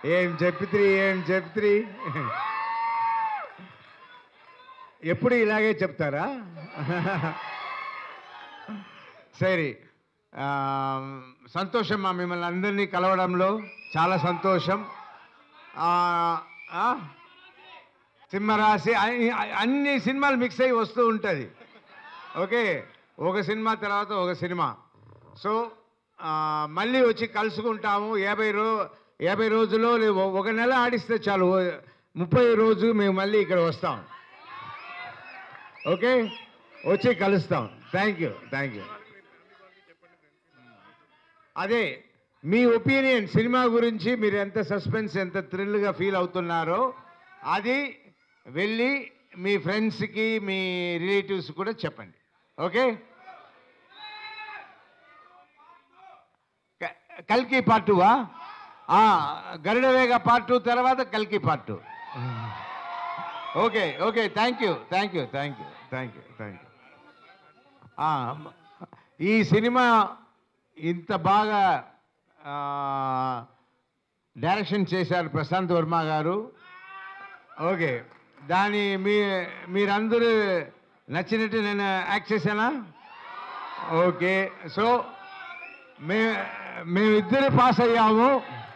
ఏం చెప్పిత్రి ఏం చెప్పిత్రి ఎప్పుడు ఇలాగే చెప్తారా సరే ఆ, సంతోషం మా మిమ్మల్ని అందరినీ కలవడంలో చాలా సంతోషం ఆ, ఆ, సింహరాశి అన్ని అన్ని సినిమాలు మిక్స్ అయ్యి వస్తూ ఉంటుంది ఓకే ఒక సినిమా తర్వాత ఒక సినిమా సో ఆ, మళ్ళీ వచ్చి కలుసుకుంటాము యాభై రో యాభై రోజుల్లో లే- ఒక నెల ఆడిస్తే చాలు ఓ- ముప్పై రోజు మేము మళ్ళీ ఇక్కడ వస్తాం ఓకే వచ్చి కలుస్తాం థ్యాంక్ యూ థ్యాంక్ యూ అదే మీ ఒపీనియన్ సినిమా గురించి మీరు ఎంత సస్పెన్స్ ఎంత థ్రిల్గా ఫీల్ అవుతున్నారో అది వెళ్ళి మీ ఫ్రెండ్స్కి మీ రిలేటివ్స్ కూడా చెప్పండి ఓకే క- కల్కి పార్ట్ టూవా గరుడవేగ పార్ట్ టూ తర్వాత కల్కి part two okay okay thank you thank you thank you thank you thank you ఈ సినిమా ఇంత బాగా ఆ, డైరెక్షన్ చేశారు ప్రశాంత్ వర్మ గారు ఓకే దాని మీ మీరందరూ నచ్చినట్టు నేను యాక్ట్ చేశానా ఓకే సో మే మేమిద్దరు పాస్ అయ్యాము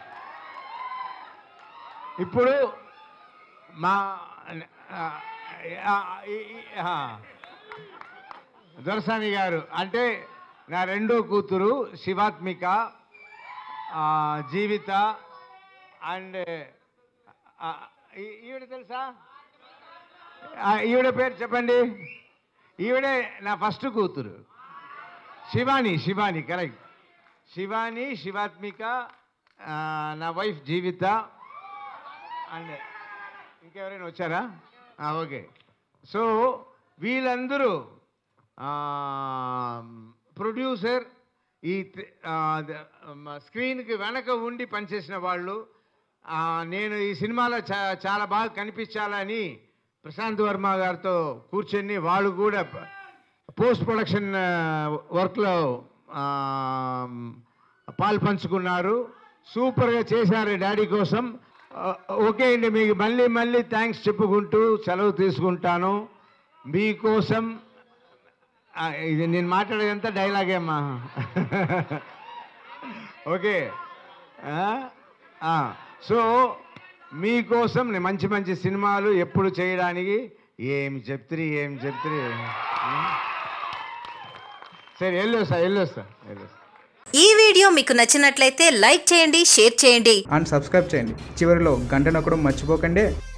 ఇప్పుడు మా ఆ, ఆ, ఈ- ఈ- ఆ, దొరసాని గారు అంటే నా రెండో కూతురు శివాత్మిక ఆ, జీవిత అండ్ ఆ, ఈ- ఈవిడ తెలుసా ఆ, ఈవిడ పేరు చెప్పండి ఈవిడే నా ఫస్ట్ కూతురు శివాని శివాని కరెక్ట్ శివాని శివాత్మిక ఆ, నా వైఫ్ జీవిత అండ్ ఇంకెవరైనా వచ్చారా ఆ, ఓకే సో వీళ్ళందరూ ప్రొడ్యూసర్ ఈ త- ఆ, ద- మ- స్క్రీన్కి వెనక ఉండి పనిచేసిన వాళ్ళు ఆ, నేను ఈ సినిమాలో చా చాలా బాగా కనిపించాలని ప్రశాంత్ వర్మ గారితో కూర్చొని వాళ్ళు కూడా ప- పోస్ట్ ప్రొడక్షన్ ఆ, వర్క్లో ఆ, పాలు పంచుకున్నారు సూపర్గా చేశారు డాడీ కోసం ఆ, ఓకే అండి మీకు మళ్ళీ మళ్ళీ థ్యాంక్స్ చెప్పుకుంటూ సెలవు తీసుకుంటాను మీకోసం ఆ, ఇది నేను మాట్లాడేదంతా డైలాగే అమ్మా ఓకే ఆ? ఆ, సో మీకోసం నేను మంచి మంచి సినిమాలు ఎప్పుడు చేయడానికి ఏం చెప్తురి ఏం చెప్తురి సరే వెళ్ళొస్తా వెళ్ళొస్తా వెళ్ళొస్తా ఈ వీడియో మీకు నచ్చినట్లయితే లైక్ చేయండి షేర్ చేయండి అండ్ సబ్స్క్రైబ్ చేయండి చివరిలో గంట నొక్కడం మర్చిపోకండి